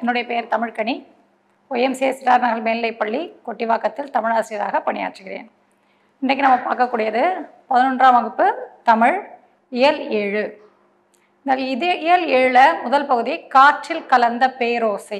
என்னுடைய பெயர் தமிழ்கனி ஒய்எம்சிஏ சிறார் நகர் மேல்நிலைப்பள்ளி கொட்டிவாக்கத்தில் தமிழாசிரியராக பணியாற்றுகிறேன் இன்றைக்கி நம்ம பார்க்கக்கூடியது பதினொன்றாம் வகுப்பு தமிழ் இயல் ஏழு இந்த இது இயல் ஏழில் முதல் பகுதி காற்றில் கலந்த பேரோசை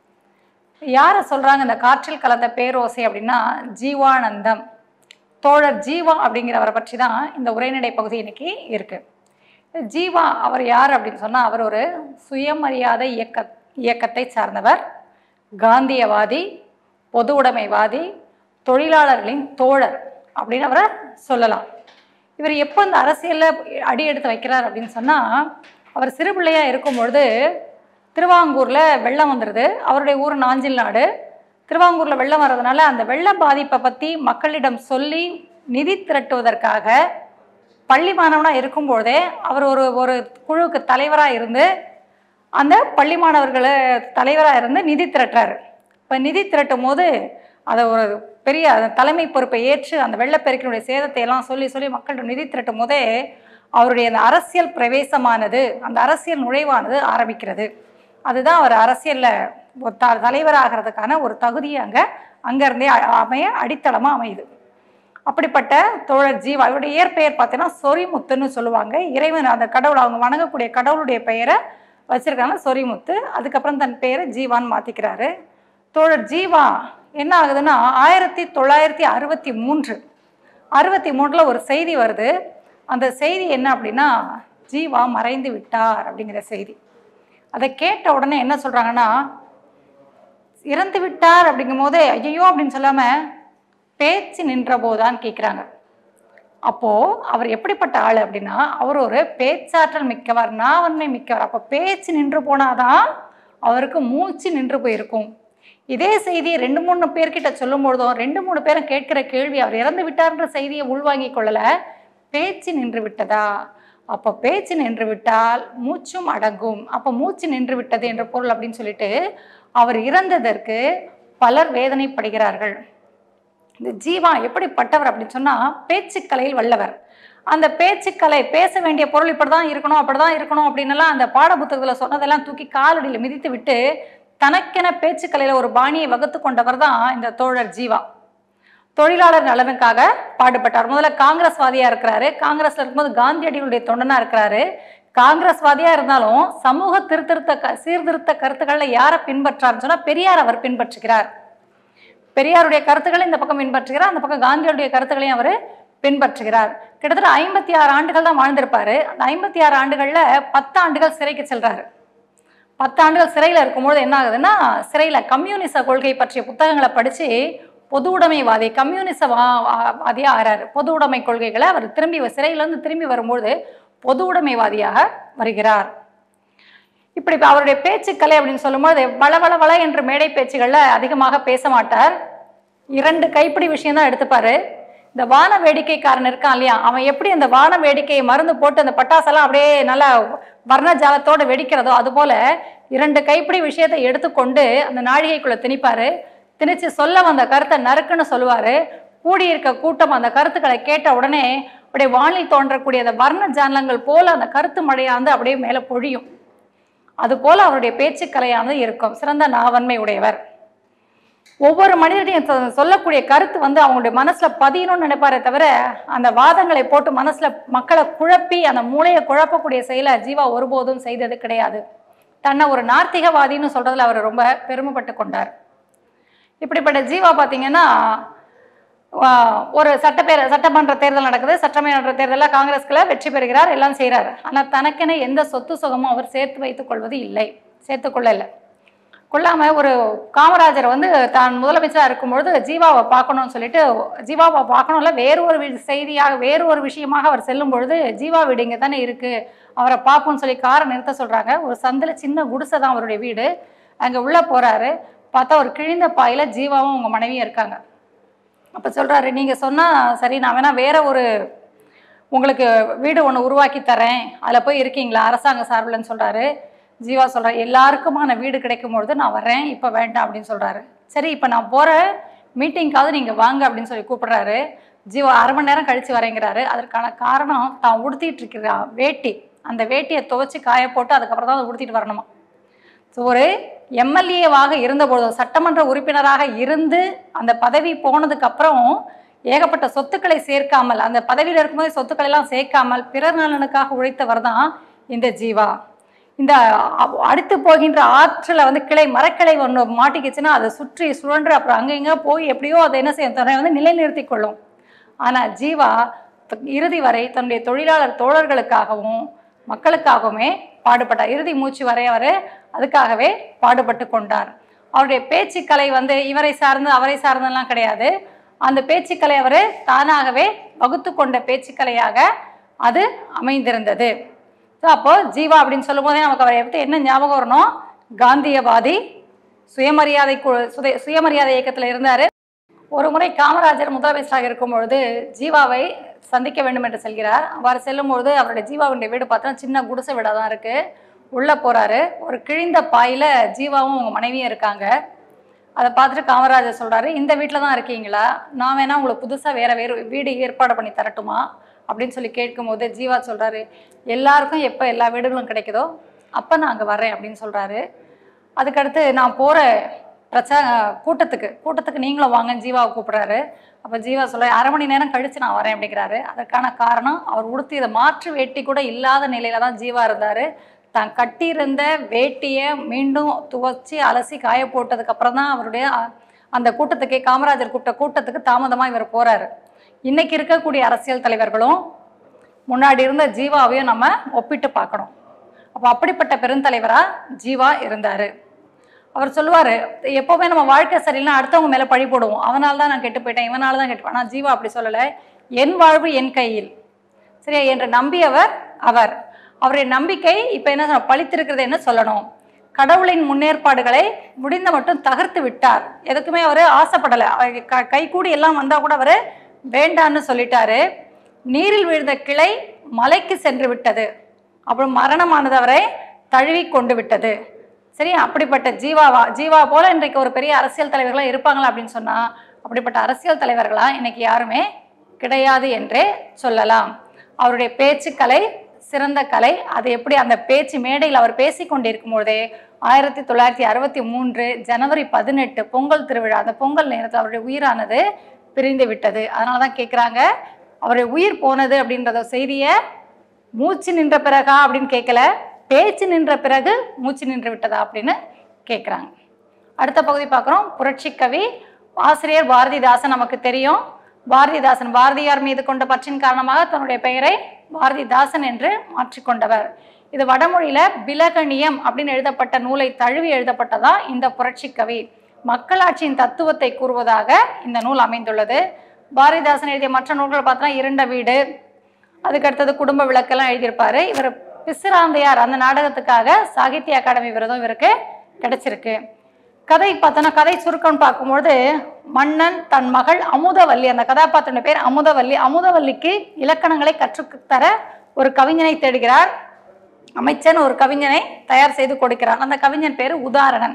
யாரை சொல்கிறாங்க இந்த காற்றில் கலந்த பேரோசை அப்படின்னா ஜீவானந்தம் தோழர் ஜீவா அப்படிங்கிறவரை பற்றி தான் இந்த உரைநடை பகுதி இன்னைக்கு இருக்குது ஜீவா அவர் யார் அப்படின்னு சொன்னால் அவர் ஒரு சுயமரியாதை இயக்க இயக்கத்தை சார்ந்தவர் காந்தியவாதி பொது உடைமைவாதி தொழிலாளர்களின் தோழர் அப்படின்னு அவரை சொல்லலாம் இவர் எப்போ இந்த அரசியலில் அடி எடுத்து வைக்கிறார் அப்படின்னு சொன்னால் அவர் சிறு பிள்ளையாக இருக்கும் பொழுது திருவாங்கூரில் வெள்ளம் வந்துடுது அவருடைய ஊர் நாஞ்சில் நாடு திருவாங்கூரில் வெள்ளம் வர்றதுனால அந்த வெள்ள பாதிப்பை பற்றி மக்களிடம் சொல்லி நிதி திரட்டுவதற்காக பள்ளி மாணவனாக இருக்கும்போதே அவர் ஒரு ஒரு குழுவுக்கு தலைவராக இருந்து அந்த பள்ளி மாணவர்களை தலைவராக இருந்து நிதி திரட்டுறாரு இப்போ நிதி திரட்டும் போது அதை ஒரு பெரிய அந்த தலைமை பொறுப்பை ஏற்று அந்த வெள்ளப்பெருக்கினுடைய சேதத்தை எல்லாம் சொல்லி சொல்லி மக்களிடம் நிதி திரட்டும் போதே அவருடைய அந்த அரசியல் பிரவேசமானது அந்த அரசியல் நுழைவானது ஆரம்பிக்கிறது அதுதான் அவர் அரசியலில் த தலைவராகிறதுக்கான ஒரு தகுதி அங்கே அங்கேருந்தே அமைய அடித்தளமாக அமையுது அப்படிப்பட்ட தோழர் ஜீவா அவருடைய இயற்பெயர் பார்த்தீங்கன்னா சொரிமுத்துன்னு சொல்லுவாங்க இறைவன் அந்த கடவுள் அவங்க வணங்கக்கூடிய கடவுளுடைய பெயரை வச்சிருக்காங்க சொரிமுத்து அதுக்கப்புறம் தன் பெயரை ஜீவான்னு மாற்றிக்கிறாரு தோழர் ஜீவா என்ன ஆகுதுன்னா ஆயிரத்தி தொள்ளாயிரத்தி அறுபத்தி மூன்று அறுபத்தி மூணில் ஒரு செய்தி வருது அந்த செய்தி என்ன அப்படின்னா ஜீவா மறைந்து விட்டார் அப்படிங்கிற செய்தி அதை கேட்ட உடனே என்ன சொல்கிறாங்கன்னா இறந்து விட்டார் அப்படிங்கும் போதே ஐயோ அப்படின்னு சொல்லாமல் பேச்சு நின்ற போதான்னு கேட்குறாங்க அப்போது அவர் எப்படிப்பட்ட ஆள் அப்படின்னா அவர் ஒரு பேச்சாற்றல் மிக்கவர் நாவன்மை மிக்கவர் அப்போ பேச்சு நின்று போனாதான் அவருக்கு மூச்சு நின்று போயிருக்கும் இதே செய்தியை ரெண்டு மூணு பேர்கிட்ட சொல்லும் பொழுதும் ரெண்டு மூணு பேரும் கேட்கிற கேள்வி அவர் இறந்து விட்டார்ன்ற செய்தியை உள்வாங்கி கொள்ளலை பேச்சு நின்று விட்டதா அப்போ பேச்சு நின்று விட்டால் மூச்சும் அடங்கும் அப்போ மூச்சு நின்று விட்டது என்ற பொருள் அப்படின்னு சொல்லிட்டு அவர் இறந்ததற்கு பலர் வேதனைப்படுகிறார்கள் இந்த ஜீவா எப்படிப்பட்டவர் அப்படின்னு சொன்னால் பேச்சுக்கலையில் வல்லவர் அந்த பேச்சுக்கலை பேச வேண்டிய பொருள் இப்படி தான் இருக்கணும் அப்படி தான் இருக்கணும் அப்படின்னுலாம் அந்த பாடப்புத்தகத்தில் சொன்னதெல்லாம் தூக்கி காலடியில் மிதித்து விட்டு தனக்கென பேச்சுக்கலையில் ஒரு பாணியை வகுத்து கொண்டவர் தான் இந்த தோழர் ஜீவா தொழிலாளர் நலனுக்காக பாடுபட்டார் முதல்ல காங்கிரஸ்வாதியா இருக்கிறாரு காங்கிரஸ்ல இருக்கும்போது காந்தியடிகளுடைய தொண்டனா இருக்கிறாரு காங்கிரஸ்வாதியா இருந்தாலும் சமூக திருத்திருத்த க சீர்திருத்த கருத்துக்களை யாரை பின்பற்றாருன்னு சொன்னா பெரியார் அவர் பின்பற்றுகிறார் பெரியாருடைய கருத்துக்களை இந்த பக்கம் பின்பற்றுகிறார் அந்த பக்கம் காந்தியுடைய கருத்துக்களையும் அவர் பின்பற்றுகிறார் கிட்டத்தட்ட ஐம்பத்தி ஆறு ஆண்டுகள் தான் வாழ்ந்திருப்பாரு அந்த ஐம்பத்தி ஆறு ஆண்டுகளில் பத்து ஆண்டுகள் சிறைக்கு செல்றாரு பத்து ஆண்டுகள் சிறையில் இருக்கும்போது என்ன ஆகுதுன்னா சிறையில் கம்யூனிச கொள்கை பற்றிய புத்தகங்களை படித்து பொது உடைமைவாதி கம்யூனிச வா வாதியாக ஆறாரு பொது உடைமை கொள்கைகளை அவர் திரும்பி சிறையிலேருந்து திரும்பி வரும்போது பொது உடைமைவாதியாக வருகிறார் இப்படி அவருடைய பேச்சுக்கலை அப்படின்னு சொல்லும்போது வள வள வள என்ற மேடை பேச்சுகளில் அதிகமாக பேச மாட்டார் இரண்டு கைப்பிடி விஷயம் தான் எடுத்துப்பாரு இந்த வான வேடிக்கைக்காரன் இருக்கான் இல்லையா அவன் எப்படி அந்த வான வேடிக்கையை மருந்து போட்டு அந்த பட்டாசெல்லாம் அப்படியே நல்லா வர்ணஜாலத்தோடு வெடிக்கிறதோ அதுபோல இரண்டு கைப்பிடி விஷயத்தை எடுத்துக்கொண்டு அந்த நாழிகைக்குள்ளே திணிப்பாரு திணிச்சு சொல்ல வந்த கருத்தை நறுக்குன்னு சொல்லுவார் கூடியிருக்க கூட்டம் அந்த கருத்துக்களை கேட்ட உடனே அப்படியே வானில் தோன்றக்கூடிய அந்த வர்ண ஜானங்கள் போல அந்த கருத்து மழையாந்து அப்படியே மேலே பொழியும் அது போல அவருடைய பேச்சுக்கலையானது இருக்கும் சிறந்த நாவன்மை உடையவர் ஒவ்வொரு மனிதரையும் சொல்லக்கூடிய கருத்து வந்து அவங்களுடைய மனசுல பதியணும்னு நினைப்பாரே தவிர அந்த வாதங்களை போட்டு மனசுல மக்களை குழப்பி அந்த மூளையை குழப்பக்கூடிய செயலை ஜீவா ஒருபோதும் செய்தது கிடையாது தன்னை ஒரு நார்த்திகவாதின்னு சொல்றதுல அவர் ரொம்ப பெருமைப்பட்டு கொண்டார் இப்படிப்பட்ட ஜீவா பார்த்தீங்கன்னா ஒரு சட்டப்பேர சட்டமன்ற தேர்தல் நடக்குது சட்டமன்ற தேர்தலில் காங்கிரஸ்கில் வெற்றி பெறுகிறார் எல்லாம் செய்கிறார் ஆனால் தனக்கென எந்த சொத்து சுகமும் அவர் சேர்த்து வைத்துக் கொள்வது இல்லை சேர்த்து கொள்ளலை கொள்ளாமல் ஒரு காமராஜர் வந்து தான் முதலமைச்சராக இருக்கும்பொழுது ஜீவாவை பார்க்கணும்னு சொல்லிட்டு ஜீவாவை பார்க்கணும்ல வேறு ஒரு செய்தியாக வேறு ஒரு விஷயமாக அவர் செல்லும் பொழுது ஜீவா வீடு இங்கே தானே இருக்குது அவரை பார்ப்போம்னு சொல்லி காரை நிறுத்த சொல்கிறாங்க ஒரு சந்தில் சின்ன குடிசை தான் அவருடைய வீடு அங்கே உள்ளே போகிறாரு பார்த்தா ஒரு கிழிந்த பாயில் ஜீவாவும் உங்கள் மனைவியும் இருக்காங்க அப்போ சொல்கிறாரு நீங்கள் சொன்னால் சரி நான் வேணால் வேற ஒரு உங்களுக்கு வீடு ஒன்று உருவாக்கி தரேன் அதில் போய் இருக்கீங்களா அரசாங்க சார்பில்னு சொல்கிறாரு ஜீவா சொல்கிறார் எல்லாருக்குமான வீடு கிடைக்கும் பொழுது நான் வரேன் இப்போ வேண்டாம் அப்படின்னு சொல்கிறாரு சரி இப்போ நான் போகிற மீட்டிங்க்காவது நீங்கள் வாங்க அப்படின்னு சொல்லி கூப்பிடுறாரு ஜீவா அரை மணி நேரம் கழித்து வரேங்கிறாரு அதற்கான காரணம் தான் உடுத்திட்டு இருக்கிற வேட்டி அந்த வேட்டியை துவைச்சி காய போட்டு அதுக்கப்புறம் தான் அதை உடுத்திட்டு வரணுமா ஸோ ஒரு எம்எல்ஏவாக இருந்தபொழுது சட்டமன்ற உறுப்பினராக இருந்து அந்த பதவி போனதுக்கு அப்புறம் ஏகப்பட்ட சொத்துக்களை சேர்க்காமல் அந்த பதவியில் இருக்கும்போது சொத்துக்களை எல்லாம் சேர்க்காமல் பிறர் நலனுக்காக உழைத்தவர் தான் இந்த ஜீவா இந்த அ- அடுத்து போகின்ற ஆற்றில் வந்து கிளை மரக்கிளை ஒன்று மாட்டிக்கிச்சுன்னா அதை சுற்றி சுழன்று அப்புறம் அங்கே இங்கே போய் எப்படியோ அதை என்ன செய்யும் தன்னை வந்து நிலைநிறுத்தி கொள்ளும் ஆனால் ஜீவா த- இறுதி வரை தன்னுடைய தொழிலாளர் தோழர்களுக்காகவும் மக்களுக்காகவுமே பாடுபட்டார் இறுதி மூச்சு வரை அவர் அதுக்காகவே பாடுபட்டு கொண்டார் அவருடைய பேச்சுக்கலை வந்து இவரை சார்ந்து அவரை சார்ந்தெல்லாம் கிடையாது அந்த பேச்சுக்கலை அவர் தானாகவே வகுத்து கொண்ட பேச்சுக்கலையாக அது அமைந்திருந்தது ஸோ அப்போ ஜீவா அப்படின்னு சொல்லும்போதே நமக்கு அவரை பற்றி என்ன ஞாபகம் வரணும் காந்தியவாதி சுயமரியாதை கு- சுதை சுயமரியாதை இயக்கத்தில் இருந்தார் ஒரு முறை காமராஜர் முதலமைச்சராக இருக்கும் பொழுது ஜீவாவை சந்திக்க வேண்டும் என்று செல்கிறார் அவ்வாறு செல்லும் பொழுது அவருடைய ஜீவாவுடைய வீடு பார்த்தா சின்ன குடிசை வீடாக தான் இருக்கு உள்ளே போறாரு ஒரு கிழிந்த பாயில ஜீவாவும் உங்க மனைவியும் இருக்காங்க அதை பார்த்துட்டு காமராஜர் சொல்றாரு இந்த வீட்டில் தான் இருக்கீங்களா நான் வேணா உங்களுக்கு புதுசாக வேற வேறு வீடு ஏற்பாடு பண்ணி தரட்டுமா அப்படின்னு சொல்லி கேட்கும்போது ஜீவா சொல்றாரு எல்லாருக்கும் எப்போ எல்லா வீடுகளும் கிடைக்குதோ அப்போ நான் அங்கே வரேன் அப்படின்னு சொல்றாரு அதுக்கடுத்து நான் போகிற பிரச்ச கூட்டத்துக்கு கூட்டத்துக்கு நீங்களும் வாங்கன்னு ஜீவாவை கூப்பிடுறாரு அப்போ ஜீவா சொல்ல அரை மணி நேரம் கழித்து நான் வரேன் அப்படிங்கிறாரு அதற்கான காரணம் அவர் உடுத்தியத மாற்று வேட்டி கூட இல்லாத நிலையில தான் ஜீவா இருந்தார் தான் கட்டியிருந்த வேட்டியை மீண்டும் துவச்சி அலசி காய போட்டதுக்கு அப்புறம் தான் அவருடைய அ- அந்த கூட்டத்துக்கே காமராஜர் கூப்பிட்ட கூட்டத்துக்கு தாமதமாக இவர் போறாரு இன்னைக்கு இருக்கக்கூடிய அரசியல் தலைவர்களும் முன்னாடி இருந்த ஜீவாவையும் நம்ம ஒப்பிட்டு பார்க்கணும் அப்போ அப்படிப்பட்ட பெருந்தலைவரா ஜீவா இருந்தார் அவர் சொல்லுவார் எப்போவுமே நம்ம வாழ்க்கை சரியில்லைன்னா அடுத்தவங்க மேலே பழி போடுவோம் அவனால தான் நான் கெட்டு போயிட்டேன் இவனால தான் கெட்டு ஆனால் ஜீவா அப்படி சொல்லலை என் வாழ்வு என் கையில் சரியா என்று நம்பியவர் அவர் அவருடைய நம்பிக்கை இப்போ என்ன சொல்ல- பழித்திருக்கிறது என்ன சொல்லணும் கடவுளின் முன்னேற்பாடுகளை முடிந்த மட்டும் தகர்த்து விட்டார் எதுக்குமே அவர் ஆசைப்படலை அவர் க கைகூடி எல்லாம் வந்தால் கூட அவர் வேண்டான்னு சொல்லிட்டாரு நீரில் விழுந்த கிளை மலைக்கு சென்று விட்டது அப்புறம் மரணமானது அவரை தழுவி கொண்டு விட்டது சரி அப்படிப்பட்ட ஜீவாவா ஜீவா போல இன்றைக்கு ஒரு பெரிய அரசியல் தலைவர்களா இருப்பாங்களா அப்படின்னு சொன்னா அப்படிப்பட்ட அரசியல் தலைவர்களா இன்னைக்கு யாருமே கிடையாது என்றே சொல்லலாம் அவருடைய பேச்சுக்கலை சிறந்த கலை அது எப்படி அந்த பேச்சு மேடையில் அவர் பேசி கொண்டிருக்கும் பொழுதே ஆயிரத்தி தொள்ளாயிரத்தி அறுபத்தி மூன்று ஜனவரி பதினெட்டு பொங்கல் திருவிழா அந்த பொங்கல் நேரத்தில் அவருடைய உயிரானது பிரிந்து விட்டது அதனால தான் கேட்குறாங்க அவருடைய உயிர் போனது அப்படின்றத செய்தியை மூச்சு நின்ற பிறகா அப்படின்னு கேட்கல பேச்சு நின்ற பிறகு மூச்சு நின்று விட்டதா அப்படின்னு கேட்குறாங்க அடுத்த பகுதி பார்க்குறோம் புரட்சி கவி ஆசிரியர் பாரதிதாசன் நமக்கு தெரியும் பாரதிதாசன் பாரதியார் மீது கொண்ட பற்றின் காரணமாக தன்னுடைய பெயரை பாரதிதாசன் என்று மாற்றிக்கொண்டவர் இது வடமொழியில பிலகணியம் அப்படின்னு எழுதப்பட்ட நூலை தழுவி எழுதப்பட்டதா இந்த புரட்சி கவி மக்களாட்சியின் தத்துவத்தை கூறுவதாக இந்த நூல் அமைந்துள்ளது பாரதிதாசன் எழுதிய மற்ற நூல்கள் பார்த்தோன்னா இருண்ட வீடு அதுக்கு அடுத்தது குடும்ப விளக்கெல்லாம் எழுதியிருப்பாரு இவர் பிசிராந்தையார் அந்த நாடகத்துக்காக சாகித்ய அகாடமி விருதும் இவருக்கு கிடைச்சிருக்கு கதை பார்த்தோன்னா கதை சுருக்கம்னு பார்க்கும்பொழுது மன்னன் தன் மகள் அமுதவல்லி அந்த கதாபாத்திரோட பேர் அமுதவல்லி அமுதவல்லிக்கு இலக்கணங்களை கற்றுத்தர ஒரு கவிஞனை தேடுகிறார் அமைச்சன் ஒரு கவிஞனை தயார் செய்து கொடுக்கிறான் அந்த கவிஞன் பேர் உதாரணன்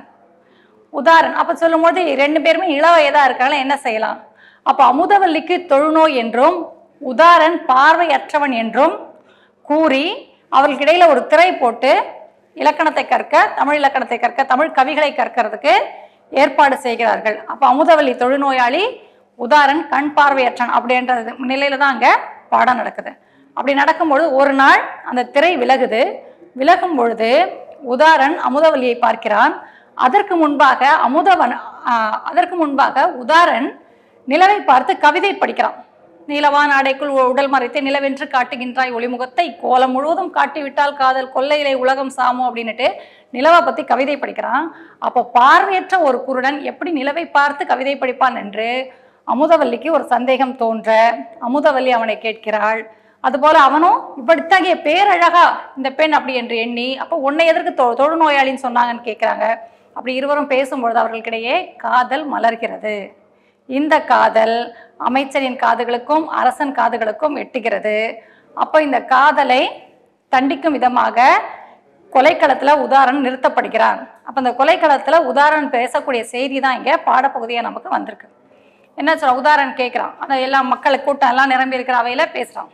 உதாரண் அப்ப சொல்லும்போது ரெண்டு பேருமே இள வயதா இருக்காங்களா என்ன செய்யலாம் அப்ப அமுதவல்லிக்கு தொழுநோய் என்றும் உதாரன் பார்வையற்றவன் என்றும் கூறி அவர்களுக்கு இடையில ஒரு திரை போட்டு இலக்கணத்தை கற்க தமிழ் இலக்கணத்தை கற்க தமிழ் கவிகளை கற்கிறதுக்கு ஏற்பாடு செய்கிறார்கள் அப்ப அமுதவல்லி தொழுநோயாளி உதாரன் கண் பார்வையற்றன் அப்படின்ற நிலையில தான் அங்க பாடம் நடக்குது அப்படி நடக்கும்பொழுது ஒரு நாள் அந்த திரை விலகுது விலகும் பொழுது உதாரன் அமுதவல்லியை பார்க்கிறான் அதற்கு முன்பாக அமுதவன் ஆஹ், அதற்கு முன்பாக உதாரன் நிலவை பார்த்து கவிதை படிக்கிறான் நீலவான் ஆடைக்குள் உ- உடல் மறைத்து நிலவென்று காட்டுகின்றாய் ஒளிமுகத்தை கோலம் முழுவதும் காட்டிவிட்டால் காதல் கொல்லையிலே உலகம் சாமோ அப்படின்னுட்டு நிலவை பத்தி கவிதை படிக்கிறான் அப்போ பார்வையற்ற ஒரு குருடன் எப்படி நிலவை பார்த்து கவிதை படிப்பான் என்று அமுதவல்லிக்கு ஒரு சந்தேகம் தோன்ற அமுதவல்லி அவனை கேட்கிறாள் அதுபோல அவனும் இப்படித்தகைய பேரழகா இந்த பெண் அப்படி என்று எண்ணி அப்போ உன்னை எதற்கு தொ தொழுநோயாளின்னு சொன்னாங்கன்னு கேட்குறாங்க அப்படி இருவரும் பேசும்பொழுது அவர்களுக்கிடையே காதல் மலர்கிறது இந்த காதல் அமைச்சரின் காதுகளுக்கும் அரசன் காதுகளுக்கும் எட்டுகிறது அப்போ இந்த காதலை தண்டிக்கும் விதமாக கொலைக்களத்துல உதாரணம் நிறுத்தப்படுகிறான் அப்போ இந்த கொலைக்களத்துல உதாரணம் பேசக்கூடிய செய்தி தான் இங்கே பாடப்பகுதியாக நமக்கு வந்திருக்கு என்ன சொல்ற உதாரணம் கேட்குறான் அந்த எல்லா மக்கள் கூட்டம் எல்லாம் நிரம்பி இருக்கிற அவையில பேசுறான்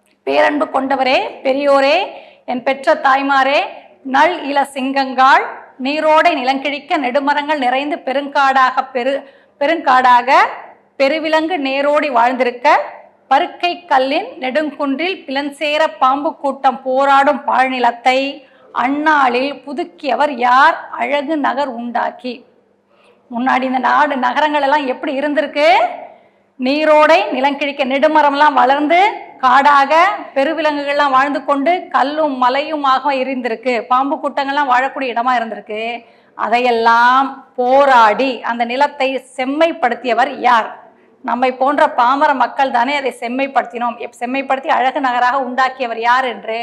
பேரன்பு கொண்டவரே பெரியோரே என் பெற்ற தாய்மாரே நல் இள சிங்கங்காள் நீரோடை நிலங்கிழிக்க நெடுமரங்கள் நிறைந்து பெருங்காடாக பெரு பெருங்காடாக பெருவிலங்கு நேரோடி வாழ்ந்திருக்க பருக்கை கல்லின் நெடுங்குன்றில் பிளன்சேர பாம்பு கூட்டம் போராடும் பாழ்நிலத்தை அந்நாளில் புதுக்கியவர் யார் அழகு நகர் உண்டாக்கி முன்னாடி இந்த நாடு நகரங்கள் எல்லாம் எப்படி இருந்திருக்கு நீரோடை நிலங்கிழிக்க நெடுமரம்லாம் வளர்ந்து காடாக பெருவிலங்குகள்லாம் வாழ்ந்து கொண்டு கல்லும் மலையுமாக இருந்திருக்கு பாம்பு கூட்டங்கள்லாம் வாழக்கூடிய இடமா இருந்திருக்கு அதையெல்லாம் போராடி அந்த நிலத்தை செம்மைப்படுத்தியவர் யார் நம்மை போன்ற பாமர மக்கள் தானே அதை செம்மைப்படுத்தினோம் எப்- செம்மைப்படுத்தி அழகு நகராக உண்டாக்கியவர் யார் என்று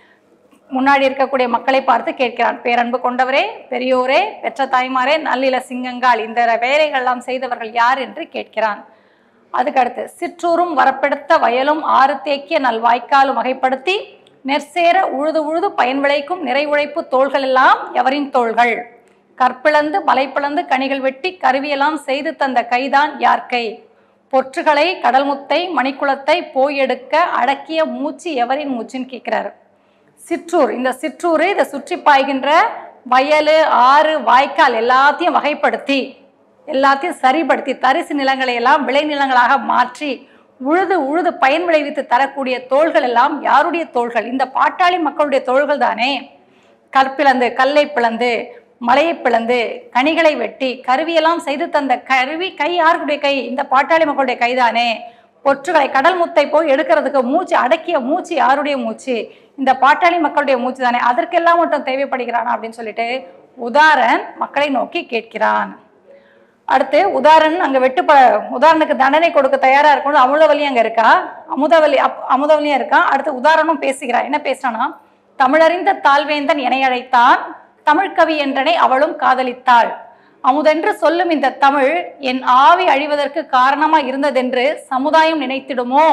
முன்னாடி இருக்கக்கூடிய மக்களை பார்த்து கேட்கிறான் பேரன்பு கொண்டவரே பெரியோரே பெற்ற தாய்மாரே நல்லில சிங்கங்கால் இந்த வேலைகள்லாம் செய்தவர்கள் யார் என்று கேட்கிறான் அதுக்கடுத்து சிற்றூரும் வரப்பெடுத்த வயலும் ஆறு தேக்கிய நல்வாய்க்காலும் வகைப்படுத்தி நெற்சேர உழுது உழுது பயன் விளைக்கும் நிறை உழைப்பு தோள்கள் எல்லாம் எவரின் தோள்கள் கற்பிளந்து மலை பிளந்து கனிகள் வெட்டி கருவியெல்லாம் செய்து தந்த கைதான் யார் கை பொற்றுகளை கடல் முத்தை மணிக்குளத்தை போய் எடுக்க அடக்கிய மூச்சு எவரின் மூச்சுன்னு கேட்கிறாரு சிற்றூர் இந்த சிற்றூர் இதை சுற்றி பாய்கின்ற வயல் ஆறு வாய்க்கால் எல்லாத்தையும் வகைப்படுத்தி எல்லாத்தையும் சரிப்படுத்தி தரிசு நிலங்களை எல்லாம் விளைநிலங்களாக மாற்றி உழுது உழுது பயன் விளைவித்து தரக்கூடிய தோள்கள் எல்லாம் யாருடைய தோள்கள் இந்த பாட்டாளி மக்களுடைய தோள்கள் தானே கற்பிளந்து கல்லை பிளந்து மலையை பிளந்து கனிகளை வெட்டி கருவியெல்லாம் செய்து தந்த கருவி கை யாருடைய கை இந்த பாட்டாளி மக்களுடைய கைதானே பொற்றுகளை கடல் முத்தை போய் எடுக்கிறதுக்கு மூச்சு அடக்கிய மூச்சு யாருடைய மூச்சு இந்த பாட்டாளி மக்களுடைய மூச்சு தானே அதற்கெல்லாம் மட்டும் தேவைப்படுகிறானா அப்படின்னு சொல்லிட்டு உதாரன் மக்களை நோக்கி கேட்கிறான் அடுத்து உதாரணம் அங்க வெட்டு உதாரணத்துக்கு தண்டனை கொடுக்க தயாரா இருக்கணும் அமுதவல்லி அங்க இருக்கா அமுதவல்லி அப் அமுதவல்லியும் இருக்கா அடுத்து உதாரணம் பேசுகிறா என்ன பேசுறானா தமிழறிந்த தாழ்வேந்தன் எனை அழைத்தான் தமிழ்கவி என்றனை அவளும் காதலித்தாள் அமுதென்று சொல்லும் இந்த தமிழ் என் ஆவி அழிவதற்கு காரணமா இருந்ததென்று சமுதாயம் நினைத்திடுமோ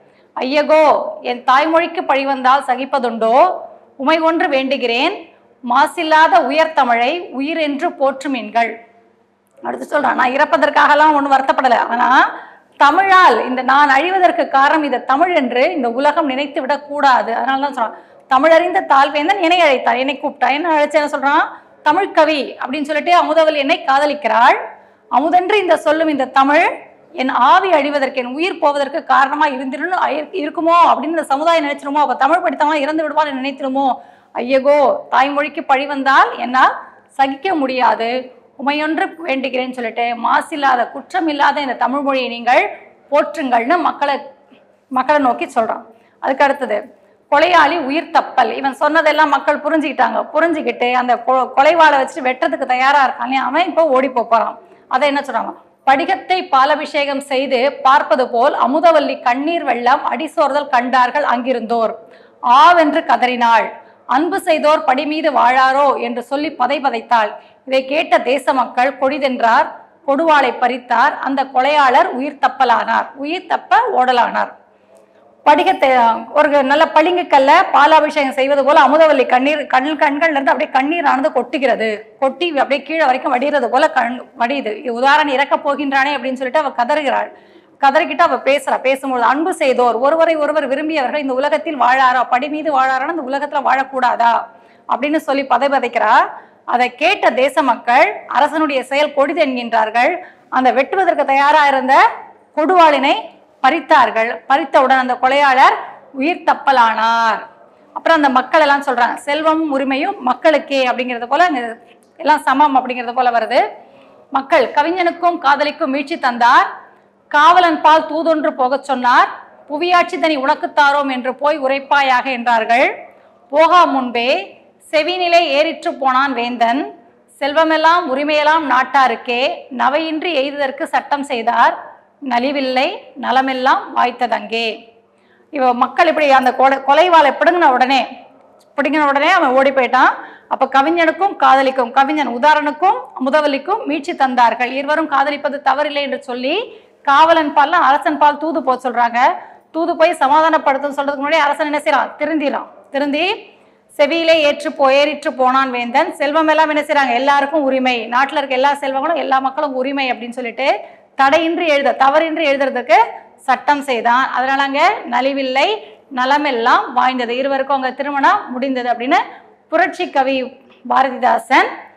ஐயகோ என் தாய்மொழிக்கு பழி வந்தால் சகிப்பதுண்டோ உமை ஒன்று வேண்டுகிறேன் மாசில்லாத உயர் தமிழை உயிர் என்று போற்றுமீன்கள் அடுத்து சொல்றான் நான் இறப்பதற்காகலாம் ஒன்றும் வருத்தப்படலை ஆனா தமிழால் இந்த நான் அழிவதற்கு காரணம் இந்த தமிழ் என்று இந்த உலகம் நினைத்து விடக்கூடாது அதனால தான் சொல்றான் தமிழறிந்த தாழ்வேந்தன் என்னை அழைத்தார் என்னை கூப்பிட்டா என்ன அழைச்சு என்ன சொல்றான் தமிழ் கவி அப்படின்னு சொல்லிட்டு அமுதவல் என்னை காதலிக்கிறாள் அமுதென்று இந்த சொல்லும் இந்த தமிழ் என் ஆவி அழிவதற்கு என் உயிர் போவதற்கு காரணமா இருந்திருன்னு ஐ- இருக்குமோ அப்படின்னு இந்த சமுதாயம் நினைச்சிருமோ அப்ப தமிழ் படித்தவன் இறந்து விடுவான்னு நினைத்திருமோ ஐயகோ தாய்மொழிக்கு பழி வந்தால் என்னால் சகிக்க முடியாது உமையொன்று வேண்டுகிறேன்னு சொல்லிட்டு மாசில்லாத குற்றம் இல்லாத இந்த தமிழ் மொழியை நீங்கள் போற்றுங்கள்னு மக்களை மக்களை நோக்கி சொல்றான் அதுக்கு அடுத்தது கொலையாளி உயிர் தப்பல் இவன் சொன்னதெல்லாம் மக்கள் புரிஞ்சுக்கிட்டாங்க புரிஞ்சுக்கிட்டு அந்த கொ- கொலைவாளை வச்சுட்டு வெட்டுறதுக்கு தயாரா இருக்கான் இல்லையா? அவன் இப்போ ஓடி போப் போறான் அதை என்ன சொல்றாங்க படிகத்தை பாலபிஷேகம் செய்து பார்ப்பது போல் அமுதவல்லி கண்ணீர் வெள்ளம் அடிசோர்தல் கண்டார்கள் அங்கிருந்தோர் ஆவென்று கதறினாள் அன்பு செய்தோர் படி மீது வாழாரோ என்று சொல்லி பதை பதைத்தாள் இதை கேட்ட தேச மக்கள் கொடிதென்றார் கொடுவாளை பறித்தார் அந்த கொலையாளர் உயிர் தப்பலானார் உயிர் தப்ப ஓடலானார் படிகத்தை ஒரு நல்ல பளிங்கு கல்ல பாலாபிஷேகம் செய்வது போல அமுதவல்லி கண்ணீர் கண் கண்கள்ல இருந்து அப்படியே கண்ணீர் ஆனது கொட்டுகிறது கொட்டி அப்படியே கீழே வரைக்கும் வடிகிறது போல கண் வடியுது உதாரணம் இறக்க போகின்றானே அப்படின்னு சொல்லிட்டு அவ கதறுகிறாள் கதறிக்கிட்டு அவ பேசுறா பேசும்போது அன்பு செய்தோர் ஒருவரை ஒருவர் விரும்பியவர்கள் இந்த உலகத்தில் வாழாரா படி மீது வாழாரான்னு இந்த உலகத்துல வாழக்கூடாதா அப்படின்னு சொல்லி பதை பதைக்கிறா அதை கேட்ட தேச மக்கள் அரசனுடைய செயல் கொடிது என்கின்றார்கள் அந்த வெட்டுவதற்கு தயாரா இருந்த கொடுவாளினை பறித்தார்கள் பறித்தவுடன் அந்த கொலையாளர் உயிர் தப்பலானார் அப்புறம் அந்த மக்கள் எல்லாம் சொல்றாங்க செல்வம் உரிமையும் மக்களுக்கே அப்படிங்கிறது போல அங்க எல்லாம் சமம் அப்படிங்கிறது போல வருது மக்கள் கவிஞனுக்கும் காதலிக்கும் மீட்சி தந்தார் காவலன் பால் தூதொன்று போகச் சொன்னார் புவியாட்சி தனி உனக்குத் தாரோம் என்று போய் உரைப்பாயாக என்றார்கள் போகா முன்பே செவிநிலை ஏறிற்று போனான் வேந்தன் செல்வமெல்லாம் உரிமையெல்லாம் நாட்டாருக்கே நவையின்றி எய்துதற்கு சட்டம் செய்தார் நலிவில்லை நலமெல்லாம் வாய்த்ததங்கே இவ மக்கள் இப்படி அந்த கொலை கொலைவாளை பிடுங்கின உடனே பிடுங்கின உடனே அவன் ஓடி போயிட்டான் அப்ப கவிஞனுக்கும் காதலிக்கும் கவிஞன் உதாரனுக்கும் முதவலிக்கும் மீட்சி தந்தார்கள் இருவரும் காதலிப்பது தவறில்லை என்று சொல்லி காவலன் பால்ல அரசன் பால் தூது போக சொல்றாங்க தூது போய் சமாதானப்படுத்தும் சொல்றதுக்கு முன்னாடி அரசன் என்ன செய்யறான் திருந்திரான் திருந்தி செவியிலே ஏற்று போ ஏறிற்று போனான் வேந்தன் செல்வம் எல்லாம் என்ன செய்றாங்க எல்லாருக்கும் உரிமை நாட்டுல இருக்க எல்லா செல்வங்களும் எல்லா மக்களும் உரிமை அப்படின்னு சொல்லிட்டு தடையின்றி எழுத தவறின்றி எழுதுறதுக்கு சட்டம் செய்தான் அதனால அங்க நலிவில்லை நலமெல்லாம் வாய்ந்தது இருவருக்கும் அங்க திருமணம் முடிந்தது அப்படின்னு புரட்சி கவி பாரதிதாசன்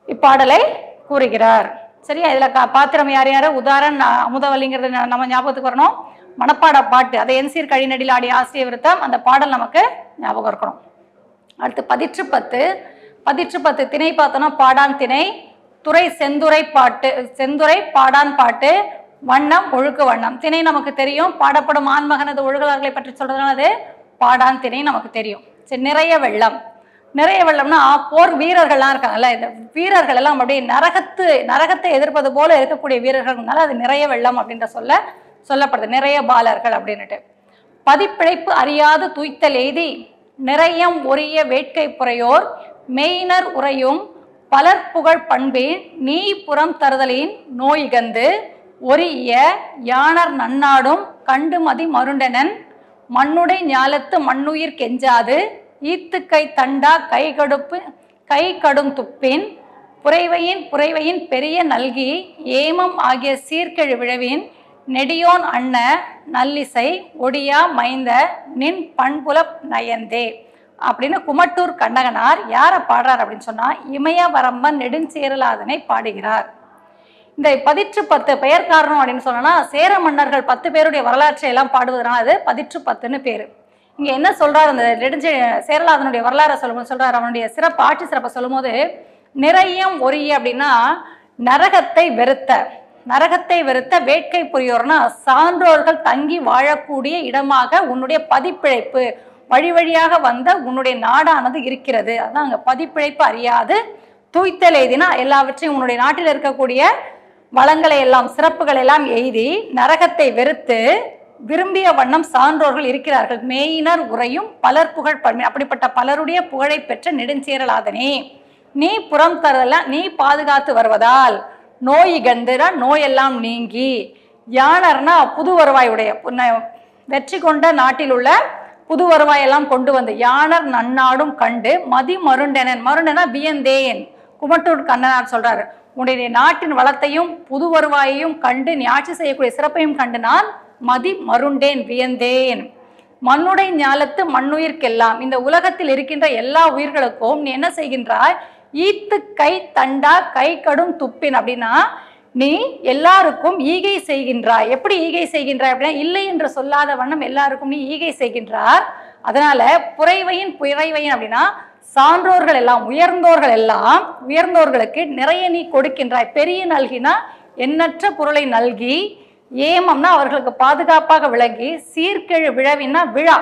இப்பாடலை கூறுகிறார் சரியா இதுல கா- பாத்திரம் யார் யாரு உதாரண ந- அமுதவல்லிங்கிறது ந- நம்ம ஞாபகத்துக்கு வரணும் மனப்பாட பாட்டு அதை என்சீர் கழிநடில் ஆடிய ஆசிரிய விருத்தம் அந்த பாடல் நமக்கு ஞாபகம் இருக்கணும் அடுத்து பதிற்று பத்து பதிற்று பத்து திணை பார்த்தோம்னா பாடான் திணை துறை செந்துரை பாட்டு செந்துரை பாடான் பாட்டு வண்ணம் ஒழுக்கு வண்ணம் திணை நமக்கு தெரியும் பாடப்படும் ஆண்மகனது ஒழுகலார்களை பற்றி சொல்றதுனால அது பாடான் திணை நமக்கு தெரியும் சரி நிறைய வெள்ளம் நிறைய வெள்ளம்னா போர் வீரர்கள்லாம் இருக்காங்கல்ல இந்த வீரர்கள் எல்லாம் அப்படியே நரகத்து நரகத்தை எதிர்ப்பது போல இருக்கக்கூடிய வீரர்கள்னால அது நிறைய வெள்ளம் அப்படின்ற சொல்ல சொல்லப்படுது நிறைய பாலர்கள் அப்படின்னுட்டு பதிப்பிழைப்பு அறியாது துய்த்தல் எய்தி நிறையம் ஒரிய வேட்கை புறையோர் மெய்னர் உரையும் பலர் புகழ் பண்பே நீ புறம் தருதலின் நோய்கந்து ஒரிய யானர் நன்னாடும் கண்டு மதி மருண்டனன் மண்ணுடை ஞாலத்து மண்ணுயிர் கெஞ்சாது ஈத்துக்கை தண்டா கை கடுப்பு கை கடும் துப்பின் புரைவையின் புரைவையின் பெரிய நல்கி ஏமம் ஆகிய சீர்கெழு விழவின் நெடியோன் அண்ண நல்லிசை ஒடியா மைந்த நின் பண்புல நயந்தே அப்படின்னு குமட்டூர் கண்ணகனார் யாரை பாடுறார் அப்படின்னு சொன்னா இமயவரம்பன் நெடுஞ்சேரலாதனை பாடுகிறார் இந்த பதிற்று பத்து பெயர் காரணம் அப்படின்னு சொன்னோம்னா சேர மன்னர்கள் பத்து பேருடைய வரலாற்றை எல்லாம் பாடுவதனால அது பதிற்று பத்துன்னு பேரு இங்க என்ன சொல்றாரு அந்த நெடுஞ்சே சேரலாதனுடைய வரலாறை சொல்லும்போது சொல்றாரு அவனுடைய சிறப்பு ஆட்சி சிறப்பை சொல்லும்போது நிறையம் ஒரிய அப்படின்னா நரகத்தை வெறுத்த நரகத்தை வெறுத்த வேட்கை புரியோர்னா சான்றோர்கள் தங்கி வாழக்கூடிய இடமாக உன்னுடைய பதிப்பிழைப்பு வழி வழியாக வந்த உன்னுடைய நாடானது இருக்கிறது அதான் அங்க பதிப்பிழைப்பு அறியாது தூய்த்தல் எய்தினா எல்லாவற்றையும் உன்னுடைய நாட்டில் இருக்கக்கூடிய வளங்களை எல்லாம் சிறப்புகளை எல்லாம் எய்தி நரகத்தை வெறுத்து விரும்பிய வண்ணம் சான்றோர்கள் இருக்கிறார்கள் மேயினர் உரையும் பலர் புகழ் பன்மை அப்படிப்பட்ட பலருடைய புகழை பெற்ற நெடுஞ்சேரலாதனே நீ புறம் தரல நீ பாதுகாத்து வருவதால் நோய் கந்துனா நோயெல்லாம் நீங்கி யானர்னா புது வருவாயுடைய புன்ன- வெற்றி கொண்ட நாட்டில் உள்ள புது வருவாயெல்லாம் கொண்டு வந்து யானர் நன்னாடும் கண்டு மதி மருண்டனன் மருண்டனா வியந்தேன் குமட்டூர் கண்ணனார் சொல்றாரு உன்னுடைய நாட்டின் வளத்தையும் புது வருவாயையும் கண்டு நீ ஆட்சி செய்யக்கூடிய சிறப்பையும் கண்டு நான் மதி மருண்டேன் வியந்தேன் மண்ணுடை ஞாலத்து மண்ணுயிர்க்கெல்லாம் இந்த உலகத்தில் இருக்கின்ற எல்லா உயிர்களுக்கும் நீ என்ன செய்கின்றாய் ஈத்து கை தண்டா கை கடும் துப்பின் அப்படின்னா நீ எல்லாருக்கும் ஈகை செய்கின்றாய் எப்படி ஈகை செய்கின்றாய் அப்படின்னா இல்லை என்று சொல்லாத வண்ணம் எல்லாருக்கும் நீ ஈகை செய்கின்றார் அதனால புரைவையின் புரைவையின் அப்படின்னா சான்றோர்கள் எல்லாம் உயர்ந்தோர்கள் எல்லாம் உயர்ந்தோர்களுக்கு நிறைய நீ கொடுக்கின்றாய் பெரிய நல்கினா எண்ணற்ற பொருளை நல்கி ஏமம்னா அவர்களுக்கு பாதுகாப்பாக விளங்கி சீர்கெழு விழவின்னா விழா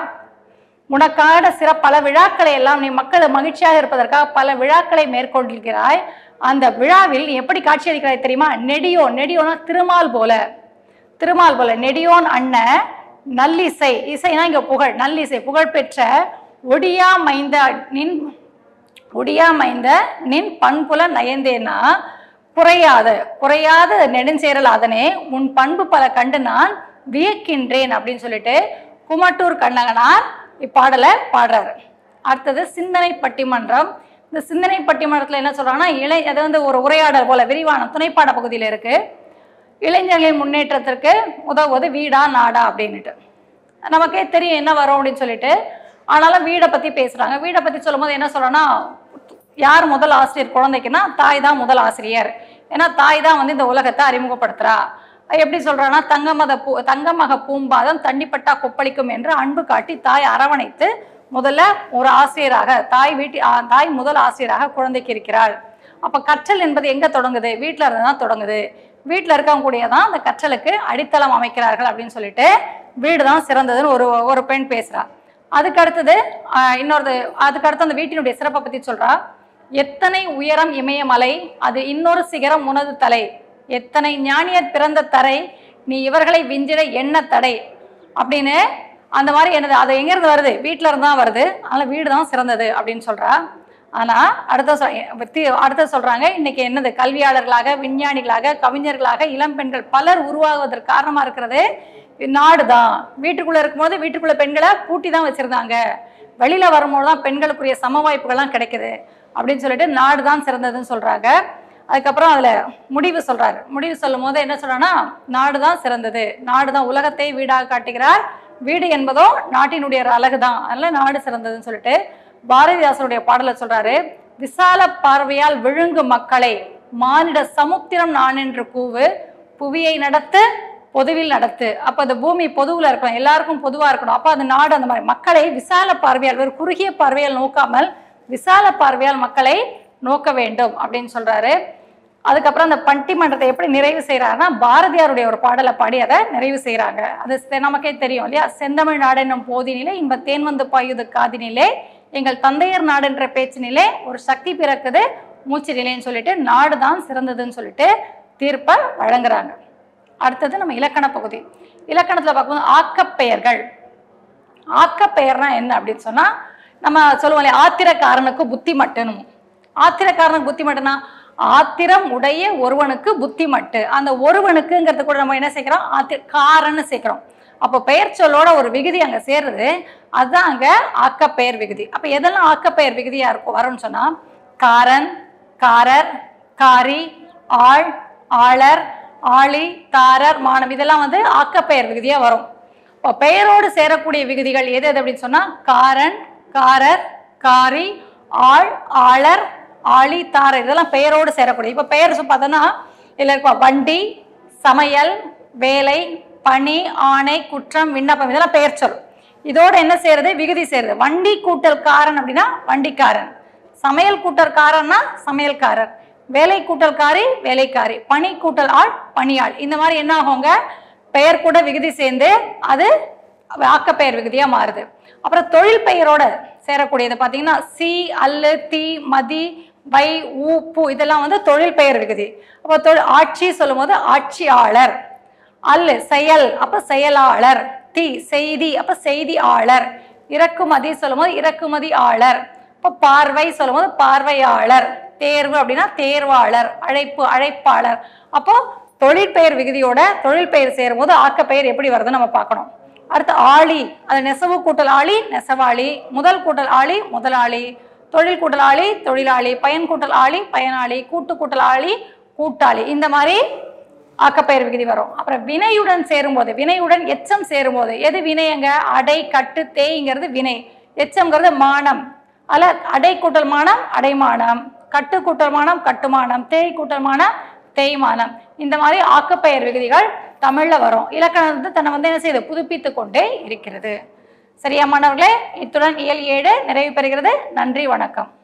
உனக்கான சிற பல விழாக்களை எல்லாம் நீ மக்கள் மகிழ்ச்சியாக இருப்பதற்காக பல விழாக்களை மேற்கொண்டிருக்கிறாய் அந்த விழாவில் நீ எப்படி காட்சியளிக்கிறாய் தெரியுமா நெடியோ நெடியோனா திருமால் போல திருமால் போல நெடியோன் அண்ணன் நல்லிசை இசைனா இங்க புகழ் நல்லிசை புகழ் பெற்ற ஒடியா மைந்த நின் ஒடியா மைந்த நின் பண்புல நயந்தேனா குறையாத குறையாத நெடுஞ்சேரல் அதனே உன் பண்பு பல கண்டு நான் வியக்கின்றேன் அப்படின்னு சொல்லிட்டு குமட்டூர் கண்ணகனார் இப்பாடலை பாடுறாரு அடுத்தது சிந்தனை பட்டிமன்றம் இந்த சிந்தனை பட்டிமன்றத்தில் என்ன சொல்றாங்கன்னா இளை அது வந்து ஒரு உரையாடல் போல விரிவான துணைப்பாட பகுதியில் இருக்கு இளைஞர்களின் முன்னேற்றத்திற்கு உதவுவது வீடா நாடா அப்படின்னுட்டு நமக்கே தெரியும் என்ன வரும் அப்படின்னு சொல்லிட்டு ஆனாலும் வீடை பற்றி பேசுகிறாங்க வீடை பற்றி சொல்லும்போது என்ன சொல்கிறோன்னா யார் முதல் ஆசிரியர் குழந்தைக்குன்னா தாய் தான் முதல் ஆசிரியர் ஏன்னா தாய் தான் வந்து இந்த உலகத்தை அறிமுகப்படுத்துறா எப்படி சொல்றான்னா தங்கமத பூ தங்கமக பூம்பாதம் தண்ணிப்பட்டா கொப்பளிக்கும் என்று அன்பு காட்டி தாய் அரவணைத்து முதல்ல ஒரு ஆசிரியராக தாய் வீட்டு ஆ, தாய் முதல் ஆசிரியராக குழந்தைக்கு இருக்கிறாள் அப்ப கற்றல் என்பது எங்க தொடங்குது வீட்டில் இருந்து தான் தொடங்குது வீட்டில் இருக்கக்கூடிய தான் அந்த கற்றலுக்கு அடித்தளம் அமைக்கிறார்கள் அப்படின்னு சொல்லிட்டு வீடு தான் சிறந்ததுன்னு ஒரு ஒரு பெண் பேசுறா அதுக்கு அடுத்தது ஆஹ், இன்னொரு அதுக்கு அடுத்து அந்த வீட்டினுடைய சிறப்பை பத்தி சொல்றா எத்தனை உயரம் இமயமலை அது இன்னொரு சிகரம் உனது தலை எத்தனை ஞானியர் பிறந்த தரை நீ இவர்களை விஞ்சிட என்ன தடை அப்படின்னு அந்த மாதிரி என்னது அது எங்கேருந்து வருது வீட்டில இருந்து தான் வருது அதனால் வீடு தான் சிறந்தது அப்படின்னு சொல்றா ஆனா அடுத்த சொ- தி- அடுத்த சொல்றாங்க இன்னைக்கு என்னது கல்வியாளர்களாக விஞ்ஞானிகளாக கவிஞர்களாக இளம் பெண்கள் பலர் உருவாகுவதற்கு காரணமா இருக்கிறது நாடு தான் வீட்டுக்குள்ள இருக்கும்போது வீட்டுக்குள்ள பெண்களை பூட்டி தான் வச்சிருந்தாங்க வெளியில வரும்போது தான் பெண்களுக்குரிய சம வாய்ப்புகள்லாம் கிடைக்குது அப்படின்னு சொல்லிட்டு நாடு தான் சிறந்ததுன்னு சொல்றாங்க அதுக்கப்புறம் அதுல முடிவு சொல்றாரு முடிவு சொல்லும் போது என்ன சொல்றான்னா நாடு தான் சிறந்தது நாடு தான் உலகத்தை வீடாக காட்டுகிறார் வீடு என்பதோ நாட்டினுடைய ஒரு அழகு தான் அதனால நாடு சிறந்ததுன்னு சொல்லிட்டு பாரதிதாசனுடைய பாடலை சொல்றாரு விசால பார்வையால் விழுங்கு மக்களை மானிட சமுத்திரம் நான் என்று கூவு புவியை நடத்து பொதுவில் நடத்து அப்ப அந்த பூமி பொதுவில் இருக்கணும் எல்லாருக்கும் பொதுவா இருக்கணும் அப்ப அந்த நாடு அந்த மாதிரி மக்களை விசால பார்வையால் ஒரு குறுகிய பார்வையால் நோக்காமல் விசால பார்வையால் மக்களை நோக்க வேண்டும் அப்படின்னு சொல்றாரு அதுக்கப்புறம் அந்த பட்டிமன்றத்தை எப்படி நிறைவு செய்யறாருன்னா பாரதியாருடைய ஒரு பாடலை பாடி அதை நிறைவு செய்யறாங்க அது செ- நமக்கே தெரியும் இல்லையா செந்தமிழ் நாடென்னும் போதினிலே இன்ப தேன் வந்து பாயுது காதினிலே எங்கள் தந்தையர் நாடுன்ற பேச்சினிலே ஒரு சக்தி பிறக்குது மூச்சு நிலைன்னு சொல்லிட்டு நாடு தான் சிறந்ததுன்னு சொல்லிட்டு தீர்ப்பை வழங்குறாங்க அடுத்தது நம்ம இலக்கண பகுதி இலக்கணத்துல பார்க்கும்போது ஆக்கப்பெயர்கள் ஆக்கப்பெயர்னா என்ன அப்படின்னு சொன்னா நம்ம சொல்லுவோம் இல்லையா ஆத்திரக்காரனுக்கு புத்தி மட்டும் ஆத்திரக்காரனுக்கு புத்தி மட்டும்னா ஆத்திரம் உடைய ஒருவனுக்கு புத்தி மட்டு அந்த ஒருவனுக்குங்கிறது கூட நம்ம என்ன சேர்க்கிறோம் ஆத்தி காரன்னு சேர்க்கிறோம் அப்போ பெயர் சொல்லோட ஒரு விகுதி அங்க சேருது அதுதான் அங்க ஆக்கப்பெயர் விகுதி அப்ப எதெல்லாம் ஆக்கப்பெயர் விகுதியா இருக்கும் வரும்னு சொன்னா காரன் காரர் காரி ஆள் ஆளர் ஆளி தாரர் மானம் இதெல்லாம் வந்து ஆக்கப்பெயர் விகுதியா வரும் இப்போ பெயரோடு சேரக்கூடிய விகுதிகள் எது எது அப்படின்னு சொன்னா காரன் காரர் காரி ஆள் ஆளர் ஆளி தாரர் இதெல்லாம் பெயரோடு சேரக்கூடிய இப்போ பெயர் சொ- பார்த்தோன்னா இதில் இருப்பா வண்டி சமையல் வேலை பணி ஆணை குற்றம் விண்ணப்பம் இதெல்லாம் பெயர் சொல் இதோட என்ன சேருது விகுதி சேருது வண்டி கூட்டல் காரன் அப்படின்னா வண்டிக்காரன் சமையல் கூட்டல் காரன்னா சமையல்காரர் வேலை கூட்டல்காரி வேலைக்காரி பணி கூட்டல் ஆள் பணியாள் இந்த மாதிரி என்ன ஆகுங்க பெயர் கூட விகுதி சேர்ந்து அது ஆக்கப்பெயர் விகுதியா மாறுது அப்புறம் தொழில் பெயரோட சேரக்கூடியது பார்த்தீங்கன்னா சி அல்லு தி மதி வை ஊ பூ இதெல்லாம் வந்து தொழில் பெயர் விகுதி அப்போ தொழில் ஆட்சி சொல்லும்போது ஆட்சியாளர் அல்லு செயல் அப்ப செயலாளர் தி செய்தி அப்ப செய்தியாளர் இறக்குமதி சொல்லும்போது இறக்குமதி ஆளர் இப்போ பார்வை சொல்லும்போது பார்வையாளர் தேர்வு அப்படின்னா தேர்வாளர் அழைப்பு அழைப்பாளர் அப்போ தொழிற்பெயர் விகுதியோட தொழில் பெயர் சேரும்போது ஆக்கப்பெயர் எப்படி வருதுன்னு நம்ம பார்க்கணும் அடுத்து ஆளி அது நெசவு கூட்டல் ஆளி நெசவாளி முதல் கூட்டல் ஆளி முதலாளி தொழில் கூட்டல் ஆளி தொழிலாளி பயன் கூட்டல் ஆளி பயனாளி கூட்டு கூட்டல் ஆளி கூட்டாளி இந்த மாதிரி ஆக்கப்பெயர் விகுதி வரும் அப்புறம் வினையுடன் சேரும்போது வினையுடன் எச்சம் சேரும்போது எது வினையங்க அடை கட்டு தேய்ங்கிறது வினை எச்சம்ங்கிறது மானம் அல்ல அடை கூட்டல் மானம் அடைமானம் கட்டு கூட்டல் மானம் கட்டுமானம் தேய் கூட்டல் மானம் தேய்மானம் இந்த மாதிரி ஆக்கப்பெயர் விகுதிகள் தமிழ்ல வரும் இலக்கணம் வந்து தன்னை வந்து என்ன செய்யுது புதுப்பித்து கொண்டே இருக்கிறது சரியா மாணவர்களே இத்துடன் இயல் ஏழு நிறைவு பெறுகிறது நன்றி வணக்கம்